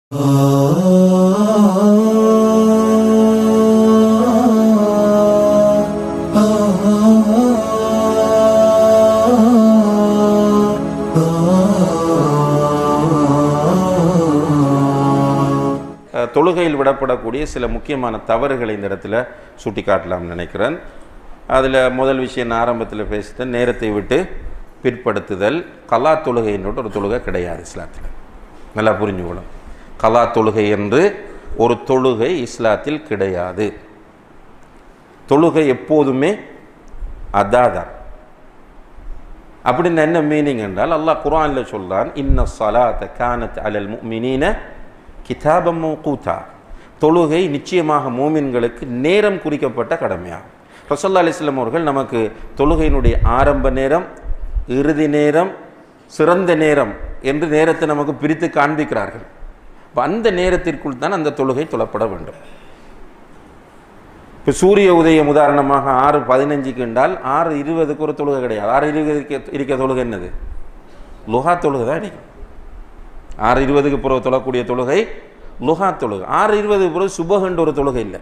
அஹ், தொழுகையில் விடப்படக்கூடிய சில முக்கியமான தவறுகளை இந்த இடத்துல சுட்டி காட்டலாம்னு நினைக்கிறேன் அதில் முதல் விஷயம் நான் ஆரம்பத்தில் பேசிட்டேன் நேரத்தை விட்டு பிற்படுத்துதல் கலா தொழுகைன்னு ஒரு தொழுகை கிடையாது இஸ்லாத்தில் நல்லா புரிஞ்சுக்கணும் கலா தொழுகை என்று ஒரு தொழுகை இஸ்லாத்தில் கிடையாது தொழுகை எப்போதுமே அதாதான் அப்படின்னு என்ன மீனிங் என்றால் அல்லாஹ் குர்ஆன்ல சொல்றான் இன்ன ஸலாத்த கானத் அலல் முஃமினீன கிதாபம் மௌகூதா தொழுகை நிச்சயமாக மூமின்களுக்கு நேரம் குறிக்கப்பட்ட கடமையாகும் ரசல்லா அலிஸ்லாம் அவர்கள் நமக்கு தொழுகையினுடைய ஆரம்ப நேரம் இறுதி நேரம் சிறந்த நேரம் என்று நேரத்தை நமக்கு பிரித்து காண்பிக்கிறார்கள் அப்ப அந்த நேரத்திற்குள் தான் அந்த தொழுகை தொழப்பட வேண்டும் இப்போ சூரிய உதயம் உதாரணமாக ஆறு பதினஞ்சுக்கு என்றால் ஆறு இருபதுக்கு ஒரு தொழுகை கிடையாது ஆறு இருபதுக்கு இருக்க தொழுகை என்னது லுஹா தொழுகை தான் இன்றைக்கி ஆறு இருபதுக்கு பிறகு தொழக்கூடிய தொழுகை லுஹா தொழுகை ஆறு இருபதுக்கு பிறகு சுபகன்ற ஒரு தொழுகை இல்லை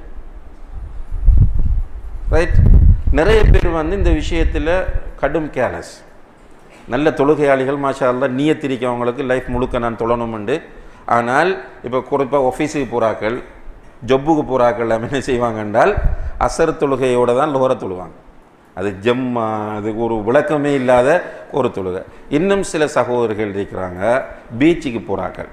ரைட் நிறைய பேர் வந்து இந்த விஷயத்தில் கடும் கேலஸ் நல்ல தொழுகையாளிகள் மாஷா அல்லா நீயத்திரிக்கவங்களுக்கு லைஃப் முழுக்க நான் தொழணும்ண்டு ஆனால் இப்போ குறிப்பாக ஆஃபீஸுக்கு போகிறாக்கள் ஜொப்புக்கு போகிறாக்கள் எல்லாம் என்ன செய்வாங்க என்றால் அசர் தொழுகையோடு தான் லோர தொழுவாங்க அது ஜம்மா அதுக்கு ஒரு விளக்கமே இல்லாத ஒரு தொழுகை இன்னும் சில சகோதரர்கள் இருக்கிறாங்க பீச்சுக்கு போகிறாக்கள்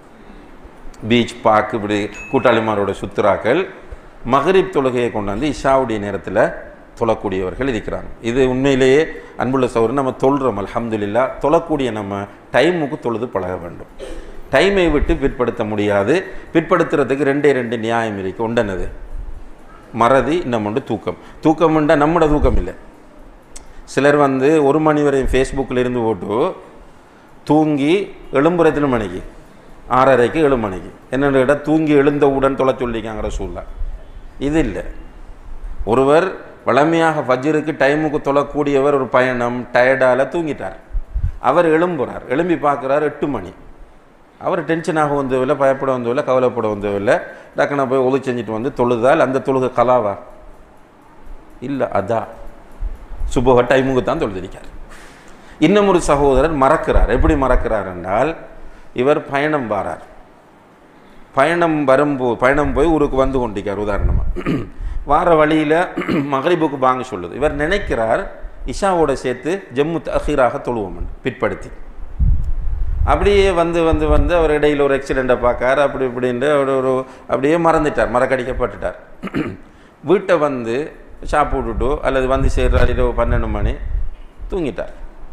பீச் பார்க் இப்படி கூட்டாளிமாரோட சுத்துறாக்கள் மகரிப் தொழுகையை கொண்டு வந்து இஷாவுடைய நேரத்தில் தொழக்கூடியவர்கள் இருக்கிறாங்க இது உண்மையிலேயே அன்புள்ள சௌரன் நம்ம தொழுறோம் அல்ஹம்துலில்லா தொழக்கூடிய நம்ம டைமுக்கு தொழுது பழக வேண்டும் டைமை விட்டு பிற்படுத்த முடியாது பிற்படுத்துறதுக்கு ரெண்டே ரெண்டு நியாயம் இருக்கு உண்டனது மறதி இன்னும் உண்டு தூக்கம் தூக்கம் உண்டா நம்மட தூக்கம் இல்லை சிலர் வந்து ஒரு மணி வரையும் ஃபேஸ்புக்கில் இருந்து போட்டு தூங்கி எழும்புற எத்தனை மணிக்கு ஆறரைக்கு ஏழு மணிக்கு என்னென்னு கேட்டால் தூங்கி எழுந்தவுடன் தொலை சொல்லிக்காங்கிற சூழ்நிலை இது இல்லை ஒருவர் வளமையாக ஃபஜ்ருக்கு டைமுக்கு தொழக்கூடியவர் ஒரு பயணம் டயர்டால் தூங்கிட்டார் அவர் எழும்புறார் எழும்பி பார்க்குறார் எட்டு மணி அவர் டென்ஷனாக வந்ததில்லை பயப்பட வந்ததில்லை கவலைப்பட வந்ததில்லை டக்குன போய் ஒளி செஞ்சுட்டு வந்து தொழுதால் அந்த தொழுகை கலாவா இல்லை அதா சுபோக டைமுக்கு தான் தொழுதிருக்கார் இன்னும் ஒரு சகோதரர் மறக்கிறார் எப்படி மறக்கிறார் என்றால் இவர் பயணம் வாரார் பயணம் வரும்போ பயணம் போய் ஊருக்கு வந்து கொண்டிருக்கார் உதாரணமாக வார வழியில் மகரிபுக்கு பாங்க சொல்லுது இவர் நினைக்கிறார் இஷாவோட சேர்த்து ஜம்மு தஹீராக தொழுவோம் பிற்படுத்தி அப்படியே வந்து வந்து வந்து அவர் இடையில் ஒரு ஆக்சிடெண்ட்டை பார்க்கார் அப்படி இப்படின்ட்டு அவர் ஒரு அப்படியே மறந்துட்டார் மறக்கடிக்கப்பட்டுட்டார் வீட்டை வந்து சாப்பிட்டுட்டோ அல்லது வந்து சேர்றாரு இரவு பன்னெண்டு மணி தூங்கிட்டார்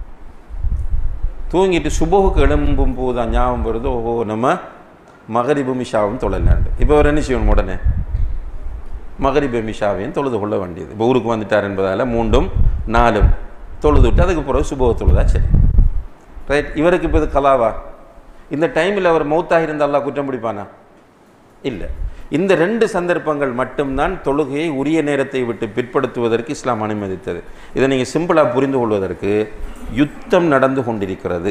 தூங்கிட்டு சுபோவுக்கு எழும்பும் போது தான் ஞாபகம் வருது ஓஹோ நம்ம மகரிபு மிஷாவும் தொழலாண்டு இப்போ அவர் என்ன செய்யணும் உடனே மகரிபு மிஷாவையும் தொழுது கொள்ள வேண்டியது இப்போ ஊருக்கு வந்துட்டார் என்பதால் மூண்டும் நாலும் தொழுது விட்டு அதுக்கு பிறகு சுபோக தொழுதா சரி ரைட் இவருக்கு இப்போ இது கலாவா இந்த டைமில் அவர் மௌத்தாக இருந்தால் குற்றம் பிடிப்பானா இல்லை இந்த ரெண்டு சந்தர்ப்பங்கள் மட்டும்தான் தொழுகையை உரிய நேரத்தை விட்டு பிற்படுத்துவதற்கு இஸ்லாம் அனுமதித்தது இதை நீங்கள் சிம்பிளாக புரிந்து கொள்வதற்கு யுத்தம் நடந்து கொண்டிருக்கிறது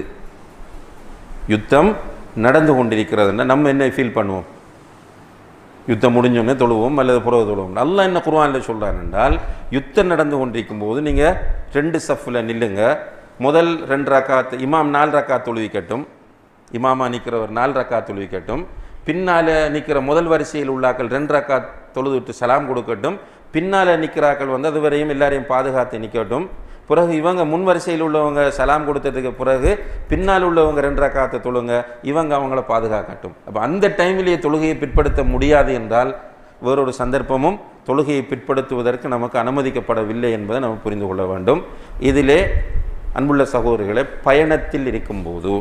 யுத்தம் நடந்து கொண்டிருக்கிறதுன்னா நம்ம என்ன ஃபீல் பண்ணுவோம் யுத்தம் முடிஞ்சோடனே தொழுவோம் அல்லது புறவு தொழுவோம் நல்லா என்ன குர்ஆனில் சொல்கிறான் என்றால் யுத்தம் நடந்து கொண்டிருக்கும் போது நீங்கள் ரெண்டு சஃப்பில் நில்லுங்க முதல் ரெண்டு ரக்காத் இமாம் நாலு ரக்காத் தொழுவிக்கட்டும் இமாமா நிற்கிறவர் நாலு ரக்காத் தொழுவிக்கட்டும் பின்னால் நிற்கிற முதல் வரிசையில் உள்ளாக்கள் ரெண்டு ரக்காத் தொழுதுவிட்டு சலாம் கொடுக்கட்டும் பின்னால் நிற்கிறாக்கள் வந்து அது வரையும் எல்லாரையும் பாதுகாத்து நிற்கட்டும் பிறகு இவங்க முன் வரிசையில் உள்ளவங்க சலாம் கொடுத்ததுக்கு பிறகு பின்னால் உள்ளவங்க ரெண்டு ரக்காத்தை தொழுங்க இவங்க அவங்கள பாதுகாக்கட்டும் அப்போ அந்த டைமிலேயே தொழுகையை பிற்படுத்த முடியாது என்றால் வேறொரு சந்தர்ப்பமும் தொழுகையை பிற்படுத்துவதற்கு நமக்கு அனுமதிக்கப்படவில்லை என்பதை நம்ம புரிந்து கொள்ள வேண்டும் இதிலே அன்புள்ள சகோதரர்களை பயணத்தில் இருக்கும்போது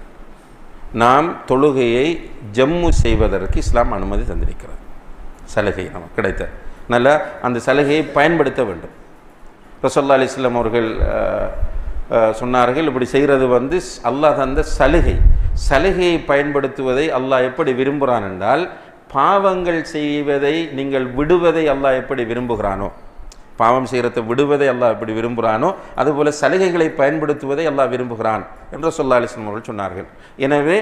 நாம் தொழுகையை ஜம்மு செய்வதற்கு இஸ்லாம் அனுமதி தந்திருக்கிறது சலுகை நமக்கு கிடைத்த நல்ல அந்த சலுகையை பயன்படுத்த வேண்டும் ரசோல்லா அலிஸ்லாம் அவர்கள் அஹ், அஹ், சொன்னார்கள் இப்படி செய்கிறது வந்து அல்லாஹ் தந்த சலுகை சலுகையை பயன்படுத்துவதை அல்லாஹ் எப்படி விரும்புகிறான் என்றால் பாவங்கள் செய்வதை நீங்கள் விடுவதை அல்லாஹ் எப்படி விரும்புகிறானோ பாவம் செய்கிறத விடுவதை அல்லாஹ் எப்படி விரும்புகிறானோ அதுபோல சலுகைகளை பயன்படுத்துவதை அல்லாஹ் விரும்புகிறான் என்று சொல்லா அலிஸ்லாம் அவர்கள் சொன்னார்கள் எனவே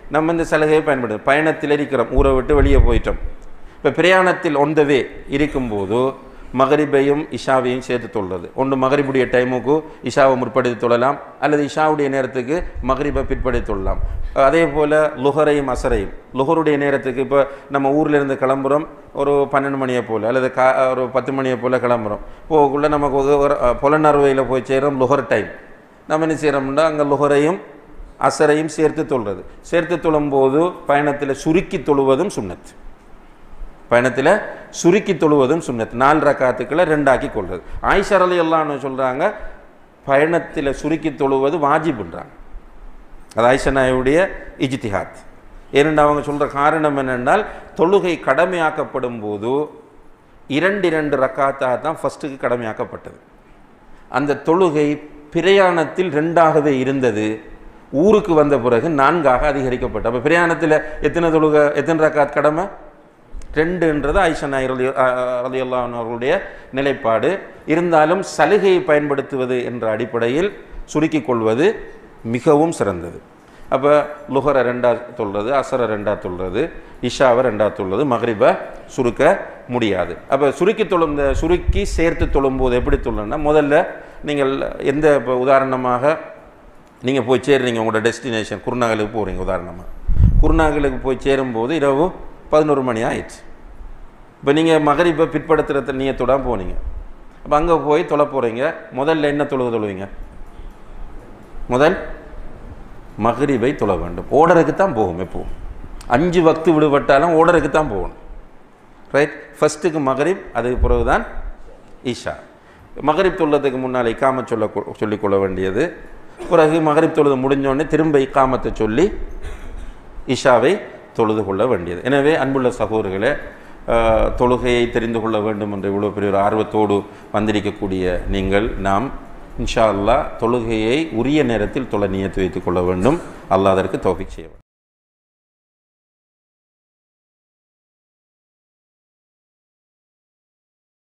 நம்ம இந்த சலுகையை பயன்படுது பயணத்தில் இருக்கிறோம் ஊரை விட்டு வெளியே போயிட்டோம் இப்போ பிரயாணத்தில் on the way இருக்கும்போது மகரிபையும் இஷாவையும் சேர்த்து தொழுறது ஒன்று மகரிபுடைய டைமுக்கு இஷாவை முற்படுத்தி தொழலாம் அல்லது இஷாவுடைய நேரத்துக்கு மகரிபை பிற்படுத்தி தொழலாம் அதே போல் லுஹரையும் அசரையும் லுஹருடைய நேரத்துக்கு இப்போ நம்ம ஊர்ல இருந்து கிளம்புறோம் ஒரு பன்னெண்டு மணியை போல் அல்லது கா ஒரு பத்து மணியை போல் கிளம்புறோம் போகக்குள்ளே நமக்கு ஒரு- ஒரு புலனறுவையில் போய் சேரும் லுஹர் டைம் நம்ம என்ன செய்கிறோம்னா அங்கே லுஹரையும் அசரையும் சேர்த்து தொழுறது சேர்த்து தொழும்போது பயணத்தில் சுருக்கி தொழுவதும் சுன்னத் பயணத்தில் சுருக்கி தொழுவதும் சுன்னத் நாலு ரக்காத்துக்களை ரெண்டாக்கி கொள்வது ஆயிஷர் அலி அல்லான்னு சொல்கிறாங்க பயணத்தில் சுருக்கி தொழுவது வாஜிப்ன்றாங்க அது ஆயிஷா நாயுடைய இஜ்திஹாத் ஏனென்று அவங்க சொல்கிற காரணம் என்னென்றால் தொழுகை கடமையாக்கப்படும் போது இரண்டு இரண்டு ரக்காத்தாக தான் ஃபஸ்ட்டுக்கு கடமையாக்கப்பட்டது அந்த தொழுகை பிரயாணத்தில் ரெண்டாகவே இருந்தது ஊருக்கு வந்த பிறகு நான்காக அதிகரிக்கப்பட்டது அப்போ பிரயாணத்தில் எத்தனை தொழுகை எத்தனை ரக்காத் கடமை ரெண்டுன்றது ஐஷா நாயர் அலி அலியல்லான் அவர்களுடைய நிலைப்பாடு இருந்தாலும் சலுகையை பயன்படுத்துவது என்ற அடிப்படையில் சுருக்கிக் கொள்வது மிகவும் சிறந்தது அப்போ லுஹரை ரெண்டா சொல்கிறது அசரை ரெண்டா சொல்கிறது இஷாவை ரெண்டா சொல்கிறது மகரிபை சுருக்க முடியாது அப்போ சுருக்கி தொழும் இந்த சுருக்கி சேர்த்து தொழும்போது எப்படி தொழுன்னா முதல்ல நீங்கள் எந்த இப்போ உதாரணமாக நீங்கள் போய் சேர்றீங்க உங்களோட டெஸ்டினேஷன் குருநாகலுக்கு போகிறீங்க உதாரணமாக குருநாகலுக்கு போய் சேரும்போது இரவு பதினோரு மணி ஆயிடுச்சு இப்போ நீங்கள் மகரிப்பை பிற்படுத்துகிற நீயத்தோட போனீங்க அப்போ அங்கே போய் தொலை போகிறீங்க முதல்ல என்ன தொழுக தொழுவீங்க முதல் மகரிபை தொழ வேண்டும் ஓடருக்கு தான் போகும் எப்பவும் அஞ்சு வக்து விடுபட்டாலும் ஓடருக்கு தான் போகணும் ரைட் ஃபஸ்ட்டுக்கு மகரிப் அதுக்கு பிறகு தான் ஈஷா மகரிப் தொழுறதுக்கு முன்னால் இக்காம சொல்ல சொல்லிக்கொள்ள வேண்டியது பிறகு மகரிப் தொழுது முடிஞ்சோடனே திரும்ப இக்காமத்தை சொல்லி இஷாவை தொழுது கொள்ள வேண்டியது எனவே அன்புள்ள சகோதரர்களே அஹ், தொழுகையை தெரிந்து கொள்ள வேண்டும் என்ற இவ்வளோ பெரிய ஒரு ஆர்வத்தோடு வந்திருக்கக்கூடிய நீங்கள் நாம் இன்ஷா அல்லாஹ் தொழுகையை உரிய நேரத்தில் தொலை நியத்து வைத்துக் கொள்ள வேண்டும் அல்லாஹ் அதற்கு தௌஃபீக் செய்ய வேண்டும்